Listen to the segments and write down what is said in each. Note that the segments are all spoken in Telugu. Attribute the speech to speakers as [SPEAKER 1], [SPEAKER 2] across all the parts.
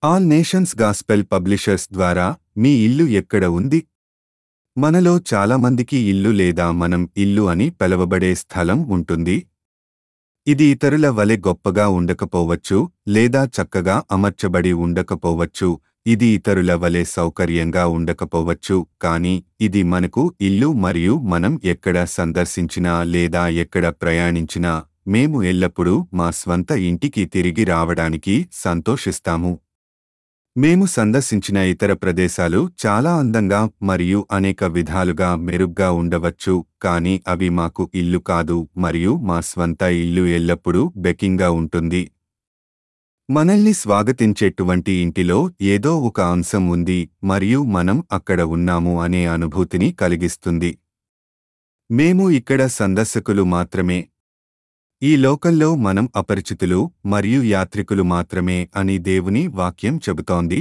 [SPEAKER 1] ఆల్ నేషన్స్ గాస్పెల్ పబ్లిషర్స్ ద్వారా మీ ఇల్లు ఎక్కడ ఉంది మనలో చాలామందికి ఇల్లు లేదా మనం ఇల్లు అని పిలవబడే స్థలం ఉంటుంది ఇది ఇతరుల వలె గొప్పగా ఉండకపోవచ్చు లేదా చక్కగా అమర్చబడి ఉండకపోవచ్చు ఇది ఇతరుల వలె సౌకర్యంగా ఉండకపోవచ్చు కానీ ఇది మనకు ఇల్లు మరియు మనం ఎక్కడ సందర్శించినా లేదా ఎక్కడ ప్రయాణించినా మేము ఎల్లప్పుడూ మా స్వంత ఇంటికి తిరిగి రావడానికి సంతోషిస్తాము మేము సందర్శించిన ఇతర ప్రదేశాలు చాలా అందంగా మరియు అనేక విధాలుగా మెరుగ్గా ఉండవచ్చు కానీ అవి మాకు ఇల్లు కాదు మరియు మా స్వంత ఇల్లు ఎల్లప్పుడూ బెకింగ్గా ఉంటుంది మనల్ని స్వాగతించేటువంటి ఇంటిలో ఏదో ఒక అంశం ఉంది మరియు మనం అక్కడ ఉన్నాము అనే అనుభూతిని కలిగిస్తుంది మేము ఇక్కడ సందర్శకులు మాత్రమే ఈ లోకంలో మనం అపరిచితులు మరియు యాత్రికులు మాత్రమే అని దేవుని వాక్యం చెబుతోంది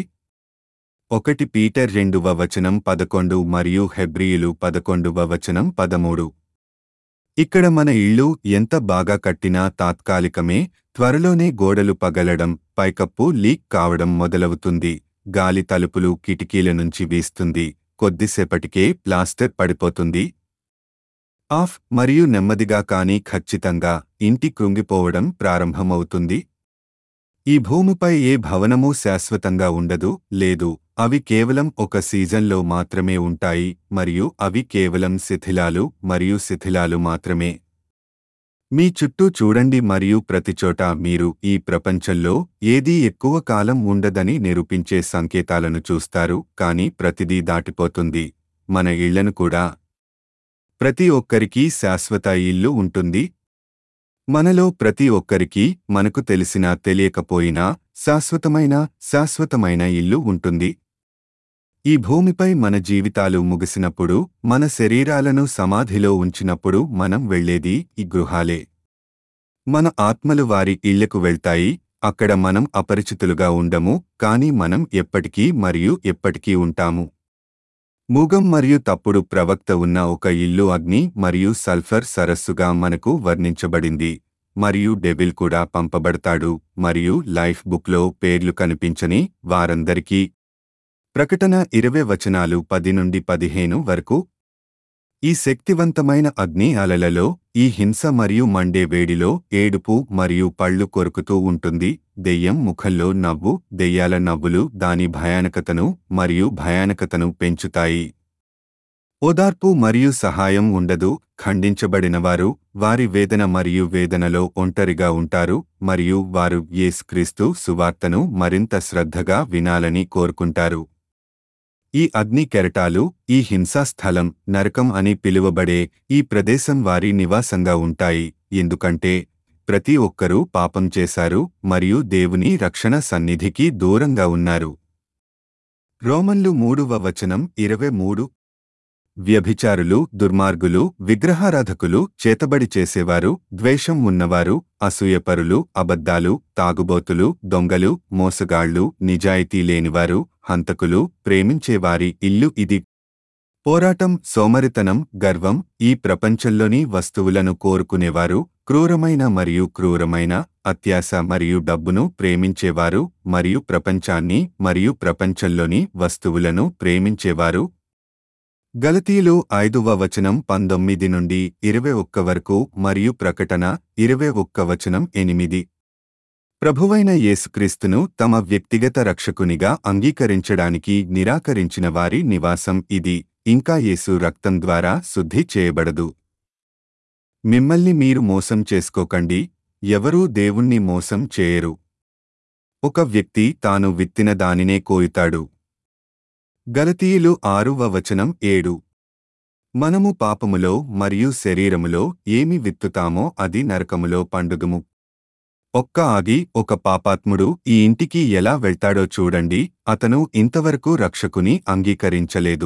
[SPEAKER 1] ఒకటి పీటర్ రెండవ వచనం పదకొండు మరియు హెబ్రియులు పదకొండవ వచనం పదమూడు ఇక్కడ మన ఇళ్ళు ఎంత బాగా కట్టినా తాత్కాలికమే త్వరలోనే గోడలు పగలడం పైకప్పు లీక్ కావడం మొదలవుతుంది గాలి తలుపులు కిటికీల నుంచి వీస్తుంది కొద్దిసేపటికే ప్లాస్టర్ పడిపోతుంది ఆఫ్ మరియు నెమ్మదిగా కానీ ఖచ్చితంగా ఇంటి కృంగిపోవడం ప్రారంభమవుతుంది ఈ భూమిపై ఏ భవనమూ శాశ్వతంగా ఉండదు లేదు అవి కేవలం ఒక సీజన్లో మాత్రమే ఉంటాయి మరియు అవి కేవలం శిథిలాలు మరియు శిథిలాలు మాత్రమే మీ చుట్టూ చూడండి మరియు ప్రతిచోట మీరు ఈ ప్రపంచంలో ఏదీ ఎక్కువ కాలం ఉండదని నిరూపించే సంకేతాలను చూస్తారు కానీ ప్రతిదీ దాటిపోతుంది మన ఇళ్లను కూడా ప్రతి ఒక్కరికీ శాశ్వత ఇల్లు ఉంటుంది మనలో ప్రతి ఒక్కరికి మనకు తెలిసినా తెలియకపోయినా శాశ్వతమైన శాశ్వతమైన ఇల్లు ఉంటుంది ఈ భూమిపై మన జీవితాలు ముగిసినప్పుడు మన శరీరాలను సమాధిలో ఉంచినప్పుడు మనం వెళ్లేది ఈ గృహాలే మన ఆత్మలు వారి ఇళ్లకు వెళ్తాయి అక్కడ మనం అపరిచితులుగా ఉండము కాని మనం ఎప్పటికీ మరియు ఎప్పటికీ ఉంటాము మూగం మరియు తప్పుడు ప్రవక్త ఉన్న ఒక ఇల్లు అగ్ని మరియు సల్ఫర్ సరస్సుగా మనకు వర్ణించబడింది మరియు డెవిల్ కూడా పంపబడతాడు మరియు లైఫ్ బుక్లో పేర్లు కనిపించని వారందరికీ ప్రకటన ఇరవై వచనాలు పది నుండి పదిహేను వరకు ఈ శక్తివంతమైన అగ్ని అలలలో ఈ హింస మరియు మండే వేడిలో ఏడుపు మరియు పళ్ళు కొరుకుతూ ఉంటుంది దెయ్యం ముఖంలో నవ్వు దెయ్యాల నవ్వులు దాని భయానకతను మరియు భయానకతను పెంచుతాయి ఓదార్పు మరియు సహాయం ఉండదు ఖండించబడినవారు వారి వేదన మరియు వేదనలో ఒంటరిగా ఉంటారు మరియు వారు యేసుక్రీస్తు సువార్తను మరింత శ్రద్ధగా వినాలని కోరుకుంటారు ఈ అగ్ని కెరటాలు ఈ హింసాస్థలం నరకం అని పిలువబడే ఈ ప్రదేశం వారి నివాసంగా ఉంటాయి ఎందుకంటే ప్రతి ఒక్కరూ పాపం చేశారు మరియు దేవుని రక్షణ సన్నిధికి దూరంగా ఉన్నారు రోమన్లు మూడవ వచనం ఇరవై మూడు వ్యభిచారులు దుర్మార్గులు విగ్రహారాధకులు చేతబడి చేసేవారు ద్వేషం ఉన్నవారు అసూయపరులు అబద్ధాలు తాగుబోతులు దొంగలు మోసగాళ్లు నిజాయితీ లేనివారు హంతకులు ప్రేమించేవారి ఇల్లు ఇది పోరాటం సోమరితనం గర్వం ఈ ప్రపంచంలోని వస్తువులను కోరుకునేవారు క్రూరమైన మరియు క్రూరమైన అత్యాశ మరియు డబ్బును ప్రేమించేవారు మరియు ప్రపంచాన్ని మరియు ప్రపంచంలోని వస్తువులను ప్రేమించేవారు గలతీలు ఐదువ వచనం పంతొమ్మిది నుండి ఇరవై ఒక్క వరకు మరియు ప్రకటన ఇరవై ఒక్క వచనం ఎనిమిది ప్రభువైన యేసుక్రీస్తును తమ వ్యక్తిగత రక్షకునిగా అంగీకరించడానికి నిరాకరించిన వారి నివాసం ఇది ఇంకా యేసు రక్తం ద్వారా శుద్ధి చేయబడదు మిమ్మల్ని మీరు మోసం చేసుకోకండి ఎవరూ దేవుణ్ణి మోసం చేయరు ఒక వ్యక్తి తాను విత్తిన దానినే కోయుతాడు గలతీయులు ఆరువ వచనం ఏడు మనము పాపములో మరియు శరీరములో ఏమి విత్తుతామో అది నరకములో పండుగము ఒక్క ఆగి ఒక పాపాత్ముడు ఈ ఇంటికి ఎలా వెళ్తాడో చూడండి అతను ఇంతవరకు రక్షకుని అంగీకరించలేదు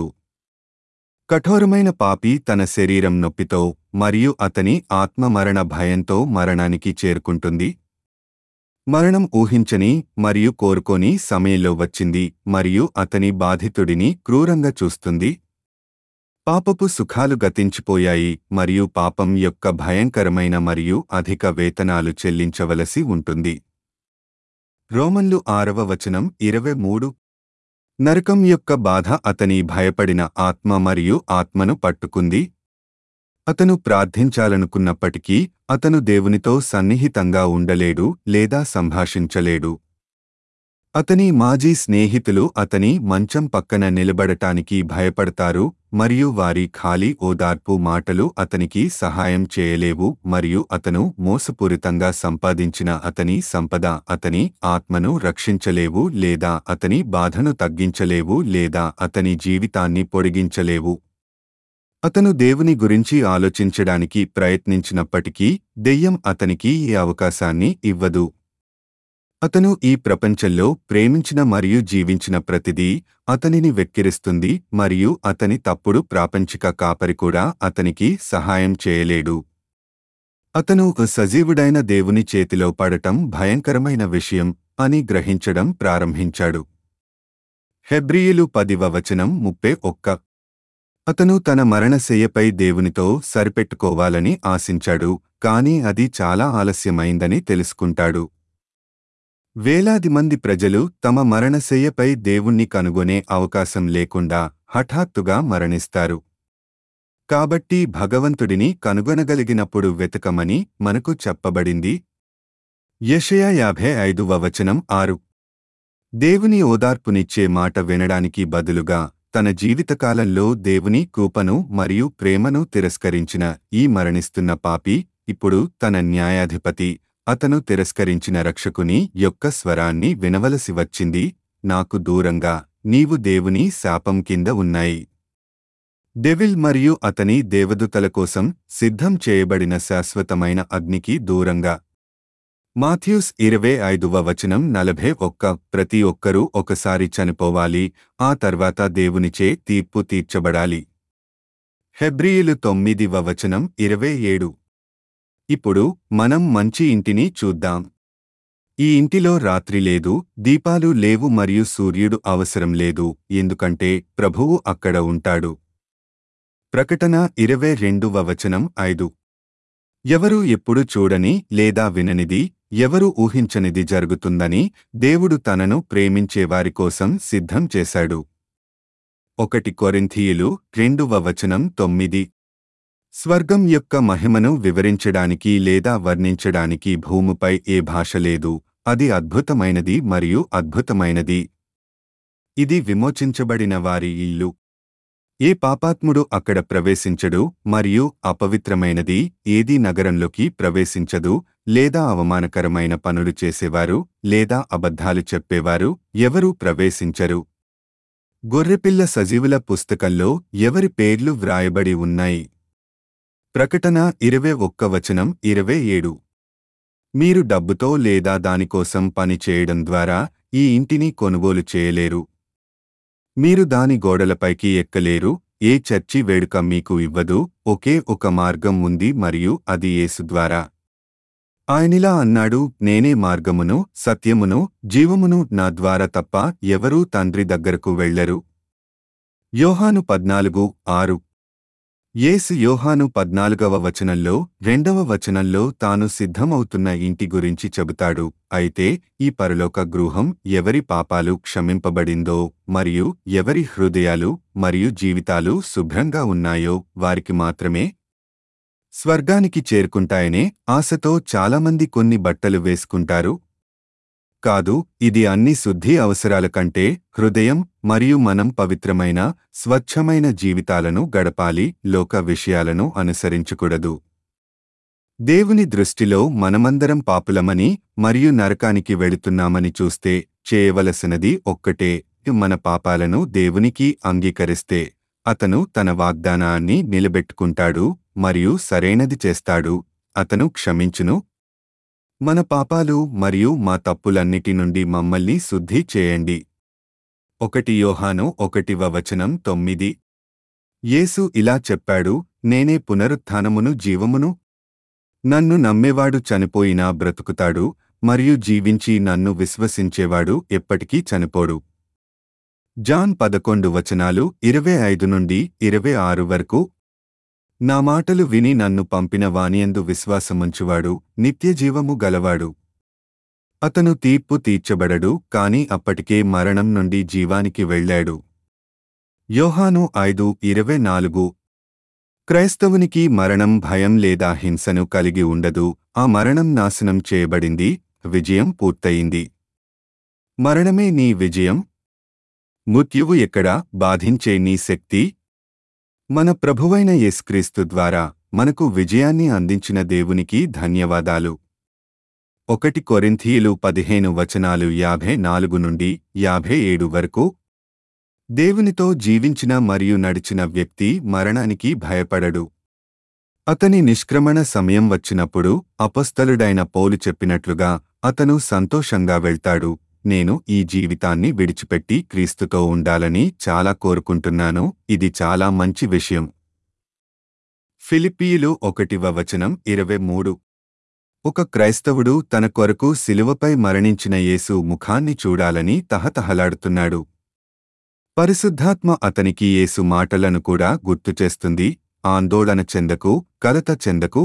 [SPEAKER 1] కఠోరమైన పాపి తన శరీరం నొప్పితో మరియు అతని ఆత్మ మరణ భయంతో మరణానికి చేరుకుంటుంది మరణం ఊహించని మరియు కోరుకోని సమయంలో వచ్చింది మరియు అతని బాధితుడిని క్రూరంగా చూస్తుంది పాపపు సుఖాలు గతించిపోయాయి మరియు పాపం యొక్క భయంకరమైన మరియు అధిక వేతనాలు చెల్లించవలసి ఉంటుంది రోమన్లు ఆరవ వచనం ఇరవై మూడు నరకం యొక్క బాధ అతని భయపడిన ఆత్మ మరియు ఆత్మను పట్టుకుంది అతను ప్రార్థించాలనుకున్నప్పటికీ అతను దేవునితో సన్నిహితంగా ఉండలేడు లేదా సంభాషించలేడు అతని మాజీ స్నేహితులు అతని మంచం పక్కన నిలబడటానికి భయపడతారు మరియు వారి ఖాళీ ఓదార్పు మాటలు అతనికి సహాయం చేయలేవు మరియు అతను మోసపూరితంగా సంపాదించిన అతని సంపద అతని ఆత్మను రక్షించలేవు లేదా అతని బాధను తగ్గించలేవు లేదా అతని జీవితాన్ని పొడిగించలేవు అతను దేవుని గురించి ఆలోచించడానికి ప్రయత్నించినప్పటికీ దెయ్యం అతనికి ఈ అవకాశాన్ని ఇవ్వదు అతను ఈ ప్రపంచంలో ప్రేమించిన మరియు జీవించిన ప్రతిదీ అతనిని వెక్కిరిస్తుంది మరియు అతని తప్పుడు ప్రాపంచిక కాపరి కూడా అతనికి సహాయం చేయలేడు అతను ఒక సజీవుడైన దేవుని చేతిలో పడటం భయంకరమైన విషయం అని గ్రహించడం ప్రారంభించాడు హెబ్రియులు పదివ వచనం ముప్పై ఒక్క అతను తన మరణశయ్యపై దేవునితో సరిపెట్టుకోవాలని ఆశించాడు కాని అది చాలా ఆలస్యమైందని తెలుసుకుంటాడు వేలాది మంది ప్రజలు తమ మరణశయ్యపై దేవుణ్ణి కనుగొనే అవకాశం లేకుండా హఠాత్తుగా మరణిస్తారు కాబట్టి భగవంతుడిని కనుగొనగలిగినప్పుడు వెతకమని మనకు చెప్పబడింది యెషయా యాభై ఐదువ వచనం ఆరు దేవుని ఓదార్పునిచ్చే మాట వినడానికి బదులుగా తన జీవితకాలంలో దేవుని కూపను మరియు ప్రేమను తిరస్కరించిన ఈ మరణిస్తున్న పాపి ఇప్పుడు తన న్యాయాధిపతి అతను తిరస్కరించిన రక్షకుని యొక్క స్వరాన్ని వినవలసి వచ్చింది నాకు దూరంగా నీవు దేవుని శాపం కింద ఉన్నాయి డెవిల్ మరియు అతని దేవదూతల కోసం సిద్ధం చేయబడిన శాశ్వతమైన అగ్నికి దూరంగా మాథ్యూస్ ఇరవై ఐదువ వచనం నలభై ఒక్క ప్రతి ఒక్కరూ ఒకసారి చనిపోవాలి ఆ తర్వాత దేవునిచే తీర్పు తీర్చబడాలి హెబ్రియులు తొమ్మిదివ వచనం ఇరవై ఏడు ఇప్పుడు మనం మంచి ఇంటిని చూద్దాం ఈ ఇంటిలో రాత్రి లేదు దీపాలు లేవు మరియు సూర్యుడు అవసరం లేదు ఎందుకంటే ప్రభువు అక్కడ ఉంటాడు ప్రకటన ఇరవై రెండువ వచనం ఐదు ఎవరు ఎప్పుడు చూడని లేదా విననిది ఎవరు ఊహించనిది జరుగుతుందని దేవుడు తనను ప్రేమించేవారి కోసం సిద్ధం చేశాడు ఒకటి కొరింథీయులు రెండవ వచనం తొమ్మిది స్వర్గం యొక్క మహిమను వివరించడానికి లేదా వర్ణించడానికి భూమిపై ఏ భాష లేదు అది అద్భుతమైనది మరియు అద్భుతమైనది ఇది విమోచించబడిన వారి ఇల్లు ఏ పాపాత్ముడు అక్కడ ప్రవేశించడు మరియు అపవిత్రమైనది ఏదీ నగరంలోకి ప్రవేశించదు లేదా అవమానకరమైన పనులు చేసేవారు లేదా అబద్ధాలు చెప్పేవారు ఎవరూ ప్రవేశించరు గొర్రెపిల్ల సజీవుల పుస్తకంలో ఎవరి పేర్లు వ్రాయబడి ఉన్నాయి ప్రకటన ఇరవై ఒక్క వచనం ఇరవై ఏడు మీరు డబ్బుతో లేదా దానికోసం పని చేయడం ద్వారా ఈ ఇంటిని కొనుగోలు చేయలేరు మీరు దాని గోడలపైకి ఎక్కలేరు ఏ చర్చి వేడుక మీకు ఇవ్వదు ఒకే ఒక మార్గం ఉంది మరియు అది యేసు ద్వారా ఆయనిలా అన్నాడు నేనే మార్గమును సత్యమును జీవమును నా ద్వారా తప్ప ఎవరూ తండ్రి దగ్గరకు వెళ్లరు యోహాను పద్నాలుగు ఆరు యేసు యోహాను పద్నాలుగవ వచనంలో రెండవ వచనంలో తాను సిద్ధమవుతున్న ఇంటి గురించి చెబుతాడు అయితే ఈ పరలోక గృహం ఎవరి పాపాలు క్షమింపబడిందో మరియు ఎవరి హృదయాలు మరియు జీవితాలు శుభ్రంగా ఉన్నాయో వారికి మాత్రమే స్వర్గానికి చేరుకుంటాయనే ఆశతో చాలామంది కొన్ని బట్టలు వేసుకుంటారు కాదు ఇది అన్ని శుద్ధి అవసరాల కంటే హృదయం మరియు మనం పవిత్రమైన స్వచ్ఛమైన జీవితాలను గడపాలి లోక విషయాలను అనుసరించకూడదు దేవుని దృష్టిలో మనమందరం పాపులమని మరియు నరకానికి వెళుతున్నామని చూస్తే చేయవలసినది ఒక్కటే మన పాపాలను దేవునికి అంగీకరిస్తే అతను తన వాగ్దానాన్ని నిలబెట్టుకుంటాడు మరియు సరైనది చేస్తాడు అతను క్షమించును మన పాపాలు మరియు మా తప్పులన్నిటి నుండి మమ్మల్ని శుద్ధి చేయండి ఒకటి యోహాను ఒకటివ వచనం తొమ్మిది యేసు ఇలా చెప్పాడు నేనే పునరుత్థానమును జీవమును నన్ను నమ్మేవాడు చనిపోయినా బ్రతుకుతాడు మరియు జీవించి నన్ను విశ్వసించేవాడు ఎప్పటికీ చనిపోడు జాన్ పదకొండు వచనాలు ఇరవై ఐదు నుండి ఇరవై ఆరు వరకు నా మాటలు విని నన్ను పంపిన వానియందు విశ్వాసముంచువాడు నిత్యజీవము గలవాడు అతను తీర్పు తీర్చబడడు కాని అప్పటికే మరణం నుండి జీవానికి వెళ్ళాడు యోహాను ఐదు ఇరవై నాలుగు క్రైస్తవునికి మరణం భయం లేదా హింసను కలిగి ఉండదు ఆ మరణం నాశనం చేయబడింది విజయం పూర్తయింది మరణమే నీ విజయం మృత్యువు ఎక్కడ బాధించే నీ శక్తి మన ప్రభువైన యేసుక్రీస్తు ద్వారా మనకు విజయాన్ని అందించిన దేవునికి ధన్యవాదాలు ఒకటి కొరింథీయులు పదిహేను వచనాలు యాభై నాలుగు నుండి యాభై ఏడు వరకు దేవునితో జీవించిన మరియు నడిచిన వ్యక్తి మరణానికి భయపడడు అతని నిష్క్రమణ సమయం వచ్చినప్పుడు అపస్థలుడైన పౌలు చెప్పినట్లుగా అతను సంతోషంగా వెళ్తాడు నేను ఈ జీవితాన్ని విడిచిపెట్టి క్రీస్తుతో ఉండాలని చాలా కోరుకుంటున్నాను ఇది చాలా మంచి విషయం ఫిలిప్పీయులు ఒకటివ వచనం ఇరవై మూడు ఒక క్రైస్తవుడు తన కొరకు శిలువపై మరణించిన యేసు ముఖాన్ని చూడాలని తహతహలాడుతున్నాడు పరిశుద్ధాత్మ అతనికి యేసు మాటలను కూడా గుర్తుచేస్తుంది ఆందోళన చెందకు కలత చెందకు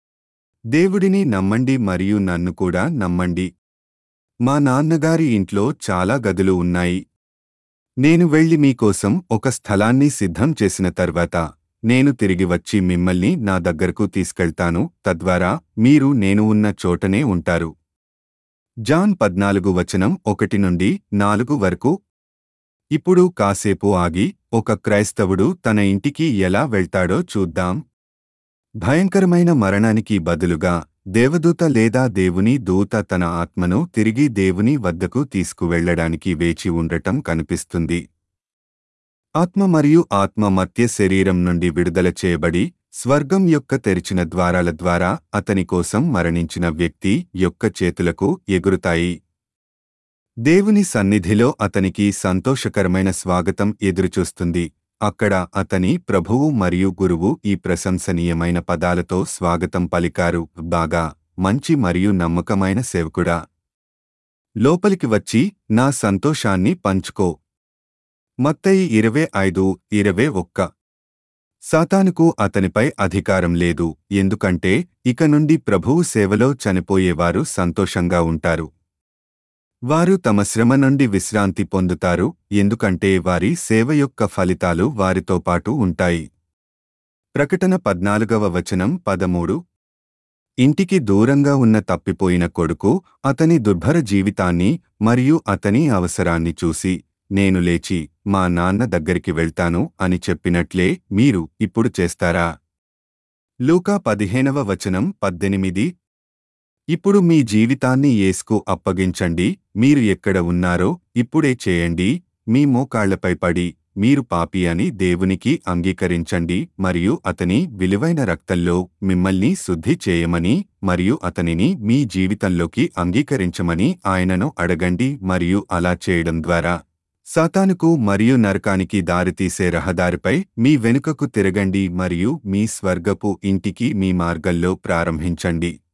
[SPEAKER 1] దేవుడిని నమ్మండి మరియు నన్ను కూడా నమ్మండి మా నాన్నగారి ఇంట్లో చాలా గదులు ఉన్నాయి నేను వెళ్లి మీకోసం ఒక స్థలాన్ని సిద్ధం చేసిన తర్వాత నేను తిరిగి వచ్చి మిమ్మల్ని నా దగ్గరకు తీసుకెళ్తాను తద్వారా మీరు నేను ఉన్న చోటనే ఉంటారు జాన్ పద్నాలుగు వచనం ఒకటి నుండి నాలుగు వరకు ఇప్పుడు కాసేపు ఆగి ఒక క్రైస్తవుడు తన ఇంటికి ఎలా వెళ్తాడో చూద్దాం భయంకరమైన మరణానికి బదులుగా దేవదూత లేదా దేవుని దూత తన ఆత్మను తిరిగి దేవుని వద్దకు తీసుకువెళ్లడానికి వేచి ఉండటం కనిపిస్తుంది ఆత్మ మరియు ఆత్మ మధ్య శరీరం నుండి విడుదల చేయబడి స్వర్గం యొక్క తెరిచిన ద్వారాల ద్వారా అతని కోసం మరణించిన వ్యక్తి యొక్క చేతులకు ఎగురుతాయి దేవుని సన్నిధిలో అతనికి సంతోషకరమైన స్వాగతం ఎదురుచూస్తుంది అక్కడ అతని ప్రభువు మరియు గురువు ఈ ప్రశంసనీయమైన పదాలతో స్వాగతం పలికారు బాగా మంచి మరియు నమ్మకమైన సేవకుడా లోపలికి వచ్చి నా సంతోషాన్ని పంచుకో మత్తయి ఇరవై ఐదు ఇరవై ఒక్క సాతానుకు అతనిపై అధికారం లేదు ఎందుకంటే ఇక నుండి ప్రభువు సేవలో చనిపోయేవారు సంతోషంగా ఉంటారు వారు తమ శ్రమ నుండి విశ్రాంతి పొందుతారు ఎందుకంటే వారి సేవ యొక్క ఫలితాలు వారితో పాటు ఉంటాయి ప్రకటన పద్నాలుగవ వచనం పదమూడు ఇంటికి దూరంగా ఉన్న తప్పిపోయిన కొడుకు అతని దుర్భర జీవితాన్ని మరియు అతని అవసరాన్ని చూసి నేను లేచి మా నాన్న దగ్గరికి వెళ్తాను అని చెప్పినట్లే మీరు ఇప్పుడు చేస్తారా లూకా పదిహేనవ వచనం పద్దెనిమిది ఇప్పుడు మీ జీవితాన్ని యేసుకు అప్పగించండి మీరు ఎక్కడ ఉన్నారో ఇప్పుడే చేయండి మీ మోకాళ్లపై పడి మీరు పాపి అని దేవునికి అంగీకరించండి మరియు అతని విలువైన రక్తంలో మిమ్మల్ని శుద్ధి చేయమని మరియు అతనిని మీ జీవితంలోకి అంగీకరించమని ఆయనను అడగండి మరియు అలా చేయడం ద్వారా సాతానుకు మరియు నరకానికి దారితీసే రహదారిపై మీ వెనుకకు తిరగండి మరియు మీ స్వర్గపు ఇంటికి మీ మార్గంలో ప్రారంభించండి